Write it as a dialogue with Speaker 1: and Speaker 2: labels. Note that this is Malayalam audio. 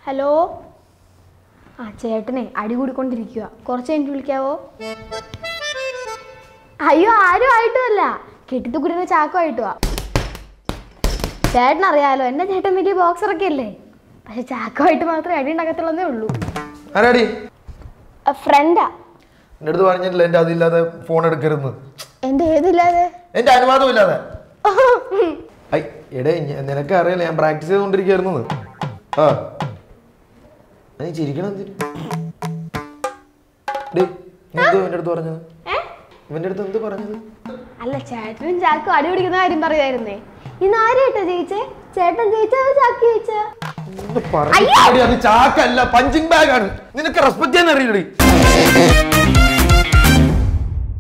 Speaker 1: ഹലോ ആ ചേട്ടനെ അടി കൂടിക്കൊണ്ടിരിക്കുക കുറച്ച് കഴിഞ്ഞിട്ട് വിളിക്കാവോ അയ്യോ ആരും ആയിട്ടുമല്ല കെട്ടിത്തുക്കുടിന് ചാക്കോ ആയിട്ടുവാ ചേട്ടൻ അറിയാലോ എൻ്റെ ചേട്ടൻ വലിയ ബോക്സറൊക്കെ അല്ലേ പക്ഷെ ചാക്കോ ആയിട്ട് മാത്രമേ അടി ഉണ്ടാക്കത്തുള്ളതേ ഉള്ളൂ
Speaker 2: ആരാടി
Speaker 1: ഫ്രണ്ടാ
Speaker 2: എൻ്റെ അടുത്ത് പറഞ്ഞിട്ടില്ല എൻ്റെ അതില്ലാതെ ഫോൺ എടുക്കരുന്ന്
Speaker 1: എൻ്റെ ഏതില്ലാതെ
Speaker 2: എൻ്റെ അനുവാദം ഇല്ലാതെ ഐ എടേ ഞ- നിനക്ക് അറിയില്ല ഞാൻ പ്രാക്ടീസ് ചെയ്തുകൊണ്ടിരിക്കുകയായിരുന്നു ആ നീ ചിരിക്കണം എന്തിന് ഡേ നീ എന്തോ എൻ്റെ അടുത്ത് പറഞ്ഞത്
Speaker 1: ഏ
Speaker 2: ഇവൻ്റെ അടുത്ത് എന്ത് പറഞ്ഞത്
Speaker 1: അല്ല ചേട്ടനും ചാക്കും അടി പിടിക്കുന്ന കാര്യം പറയുമായിരുന്നേ ഇന്ന് ആരായിട്ടാ ജയിച്ചേ ചേട്ടൻ ജയിച്ചാ ചാക്കി ജയിച്ചാ
Speaker 2: എന്ത് പറഞ്ഞു? എടി, അത് ചാക്കല്ല പഞ്ചിങ് ബാഗ് ആണ് നിനക്ക് റെസ്പെക്ട് ചെയ്യാൻ അറിയില്ലടി